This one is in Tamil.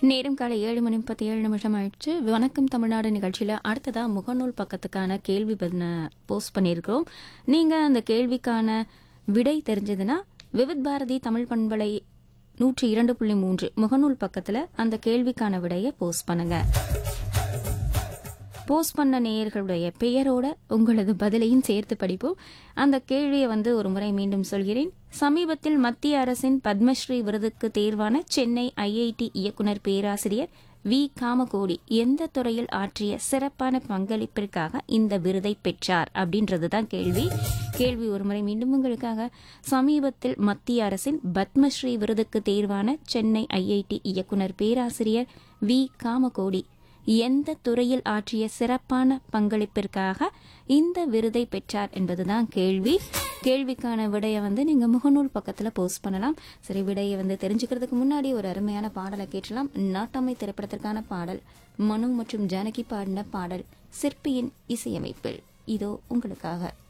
நேரம் காலை ஏழு மணி முப்பத்தி ஏழு நிமிஷம் ஆயிடுச்சு வணக்கம் தமிழ்நாடு நிகழ்ச்சியில் அடுத்ததாக முகநூல் பக்கத்துக்கான கேள்வி பதின போஸ்ட் பண்ணியிருக்கிறோம் நீங்கள் அந்த கேள்விக்கான விடை தெரிஞ்சதுன்னா விவித் பாரதி தமிழ் பண்பலை நூற்றி இரண்டு புள்ளி மூன்று முகநூல் பக்கத்தில் அந்த கேள்விக்கான விடையை போஸ்ட் பண்ணுங்க போஸ்ட் பண்ண நேயர்களுடைய பெயரோட உங்களது பதிலையும் சேர்த்து படிப்போம் அந்த கேள்வியை வந்து ஒரு முறை மீண்டும் சொல்கிறேன் சமீபத்தில் மத்திய அரசின் பத்மஸ்ரீ விருதுக்கு தேர்வான சென்னை ஐஐடி இயக்குனர் பேராசிரியர் வி காமகோடி எந்த துறையில் ஆற்றிய சிறப்பான பங்களிப்பிற்காக இந்த விருதை பெற்றார் அப்படின்றது தான் கேள்வி கேள்வி ஒரு முறை மீண்டும் உங்களுக்காக சமீபத்தில் மத்திய அரசின் பத்மஸ்ரீ விருதுக்கு தேர்வான சென்னை ஐஐடி இயக்குனர் பேராசிரியர் வி காமகோடி எந்த துறையில் ஆற்றிய சிறப்பான பங்களிப்பிற்காக இந்த விருதை பெற்றார் என்பதுதான் கேள்வி கேள்விக்கான விடையை வந்து நீங்க முகநூல் பக்கத்துல போஸ்ட் பண்ணலாம் சரி விடையை வந்து தெரிஞ்சுக்கிறதுக்கு முன்னாடி ஒரு அருமையான பாடலை கேட்கலாம் நாட்டாமை திரைப்படத்திற்கான பாடல் மனு மற்றும் ஜானகி பாடின பாடல் சிற்பியின் இசையமைப்பில் இதோ உங்களுக்காக